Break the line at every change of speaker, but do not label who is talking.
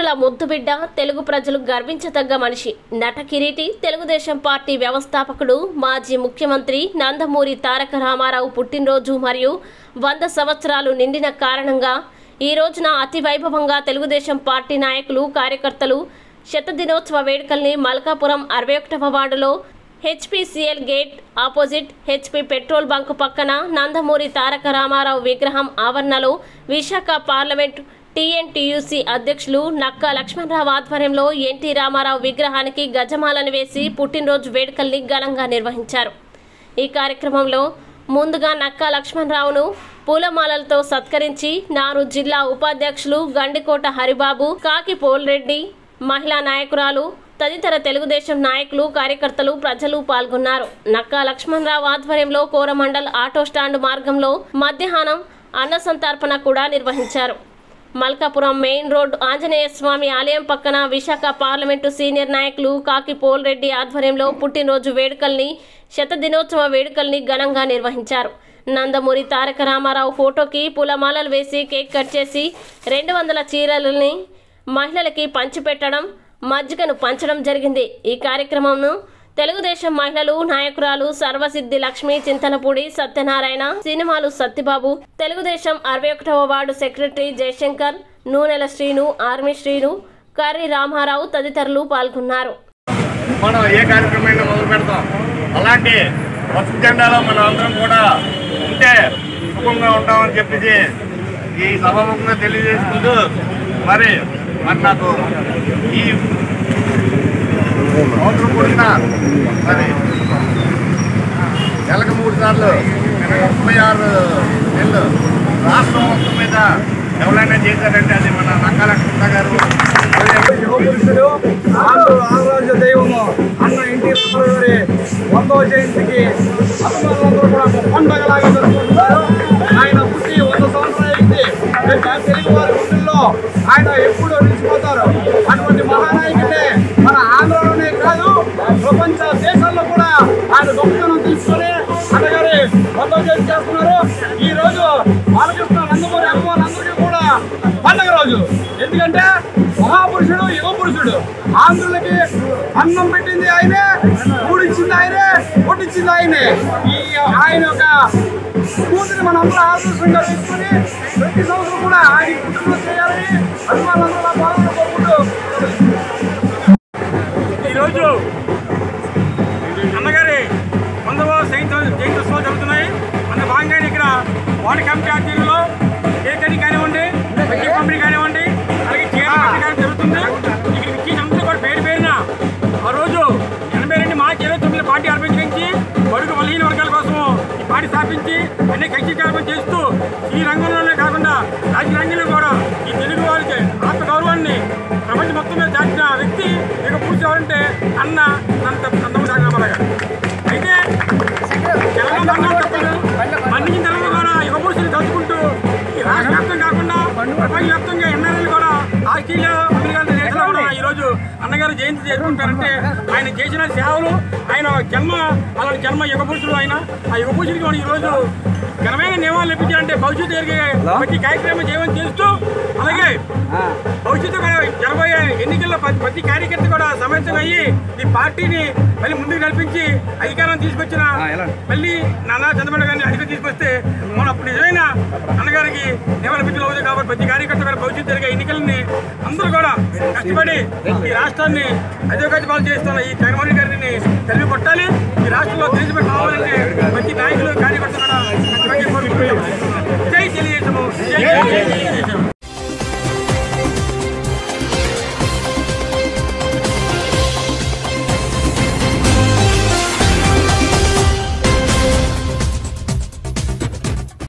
తెలుగుల ముద్దుబిడ్డ తెలుగు ప్రజలు గర్వించదగ్గ మనిషి నట కిరీటి తెలుగుదేశం పార్టీ వ్యవస్థాపకుడు మాజీ ముఖ్యమంత్రి నందమూరి తారక రామారావు పుట్టినరోజు మరియు వంద సంవత్సరాలు నిండిన కారణంగా ఈ రోజున అతి వైభవంగా తెలుగుదేశం పార్టీ నాయకులు కార్యకర్తలు శతదినోత్సవ వేడుకల్ని మల్కాపురం అరవై ఒకటవ వార్డులో HPCL gate opposite HP petrol bunk పక్కన నందమూరి తారక రామారావు విగ్రహం ఆవరణలో విశాఖ పార్లమెంట్ టీఎన్టీయూసీ అధ్యక్షులు నక్కా లక్ష్మణరావు ఆధ్వర్యంలో ఎన్టీ రామారావు విగ్రహానికి గజమాలను వేసి పుట్టినరోజు వేడుకల్ని ఘనంగా నిర్వహించారు ఈ కార్యక్రమంలో ముందుగా నక్కా లక్ష్మణరావును పూలమాలలతో సత్కరించి నారు జిల్లా ఉపాధ్యక్షులు గండికోట హరిబాబు కాకి పోల్రెడ్డి మహిళా నాయకురాలు తదితర తెలుగుదేశం నాయకులు కార్యకర్తలు ప్రజలు పాల్గొన్నారు నక్కా లక్ష్మణరావు ఆధ్వర్యంలో కోరమండల్ ఆటో స్టాండ్ మార్గంలో మధ్యాహ్నం అన్న సంతర్పణ కూడా నిర్వహించారు మల్కాపురం మెయిన్ రోడ్ ఆంజనేయ స్వామి ఆలయం పక్కన విశాఖ పార్లమెంటు సీనియర్ నాయకులు కాకి పోల్రెడ్డి ఆధ్వర్యంలో పుట్టినరోజు వేడుకల్ని శత దినోత్సవ వేడుకల్ని ఘనంగా నిర్వహించారు నందమూరి తారక రామారావు ఫోటోకి పూలమాలలు వేసి కేక్ కట్ చేసి రెండు వందల చీరలని మహిళలకి పంచిపెట్టడం మజ్జిగను పంచడం జరిగింది ఈ కార్యక్రమంను తెలుగుదేశం మహిళలు నాయకురాలు సర్వసిద్ధి లక్ష్మి చింతలపూడి సత్యనారాయణ సినిమాలు సత్యబాబు తెలుగుదేశం అరవై ఒకటవ ward secretary Jayashankar Noonela Srinu army Srinu Karri Ramarao తదితరులు పాల్గొన్నారు
మనం ఏ కార్యక్రమమైనా మొదలు పెడతాం అలాంటి పసుపు జెండాలో మనం అందరం కూడా ఉంటే సుఖంగా ఉంటామని చెప్పేసి ఈ సభాముఖంగా తెలియజేసుకుంటూ మరి మరి నాకు ఈ సంవత్సరం కూడిన మరి నెలకు మూడు సార్లు ముప్పై ఆరు నెలలు రాష్ట్రం మొత్తం మీద ఎవరైనా చేశారంటే అది మన నక్కాల కృష్ణ గారు
యువపురుషుడు ఆంధ్ర ఆంధ్రరాజ్య దైవము అన్న ఎన్టీ రామారావు గారి వందవ జయంతికి అభిమానులందరూ కూడా ఒక పండగలాగా జరుపుకుంటున్నారు ఆయన పుట్టి వంద సంవత్సరాలు అయింది తెలుగు వారి గుండెల్లో ఆయన ఎప్పుడు నిలిచిపోతారు అటువంటి మహానాయకుడే మన ఆంధ్రలోనే కాదు ప్రపంచ దేశాల్లో కూడా ఆయన గొప్పతనం తీసుకొని అన్నగారి వందవ జయంతి చేస్తున్నారు ఈ రోజు బాలకృష్ణ నందమూరి అభిమానులందరికీ కూడా పండగ రోజు ఎందుకంటే మహాపురుషుడు యువ పురుషుడు ఆంధ్రులకి అన్నం పెట్టింది ఆయనే కూడిచ్చింది ఆయనే కొట్టించింది ఆయనే ఈ ఆయన యొక్క కూతురి మనందరూ ఆదర్శంగా తీసుకుని ప్రతి సంవత్సరం కూడా ఆయన పుట్టినరోజు చేయాలని అభిమానులందరూ బాగా కోరుకుంటూ
ఈరోజు అన్నగారి వందవ జయంతి జయంత్యోత్సవాలు జరుగుతున్నాయి అందులో భాగంగా ఇక్కడ వార్డు కమిటీ ఆధ్వర్యంలో కేక్ కటింగ్ కానివ్వండి వెజ్జి పంపిణీ కానివ్వండి అలాగే చీర పంపిణీ కానీ జరుగుతుంది ఇక్కడ విచ్చేసి అందరూ కూడా పేరు పేరున ఆ రోజు ఎనభై రెండు మార్చి ఇరవై తొమ్మిది పార్టీ ఆరంభించి బడుగు బలహీన వర్గాల కోసం ఈ పార్టీ స్థాపించి అన్ని కక్షి కార్యక్రమం చేస్తూ ఈ రంగంలోనే కాకుండా రాజకీయ రంగంలో కూడా ఈ తెలుగు వారికి ఆత్మ గౌరవాన్ని ప్రపంచం మొత్తం మీద చాటిన వ్యక్తి ఇక పూర్తి ఎవరంటే అన్న నంద నందమూరి రామారావు గారు అయితే తెలంగాణ మండలం తప్పదు మన్నించిన తర్వాత కూడా యుగ పురుషులు తలుచుకుంటూ ఈ రాష్ట్ర వ్యాప్తం కాకుండా ప్రపంచ వ్యాప్తంగా ఎన్ఆర్ఐలు కూడా ఆస్ట్రేలియా అమెరికా దేశాల్లో కూడా ఈరోజు అన్నగారు జయంతి చేసుకుంటారంటే ఆయన చేసిన సేవలు ఆయన జన్మ అలాంటి జన్మ యుగ పురుషుడు ఆయన ఆ యుగ పురుషుడికి మనం ఈరోజు ఘనమైన నియమాలు లభించాలంటే భవిష్యత్తు జరిగే ప్రతి కార్యక్రమం చేయమని చేస్తూ అలాగే భవిష్యత్తు కూడా జరబోయే ఎన్నికల్లో ప్రతి- ప్రతి కార్యకర్త కూడా సమైతం అయ్యి ఈ పార్టీని మళ్ళీ ముందుకు నడిపించి అధికారం తీసుకొచ్చిన మళ్ళీ నానా చంద్రబాబు గారిని అధికారం తీసుకొస్తే మనం అప్పుడు నిజమైన అన్నగారికి నియమనిపించడం అవుతుంది కాబట్టి ప్రతి కార్యకర్త కూడా భవిష్యత్తు జరిగే ఎన్నికల్ని అందరూ కూడా కష్టపడి ఈ రాష్ట్రాన్ని అధికారి పాలు చేస్తున్న ఈ జగన్మోహన్ రెడ్డి గారిని తెలివి కొట్టాలి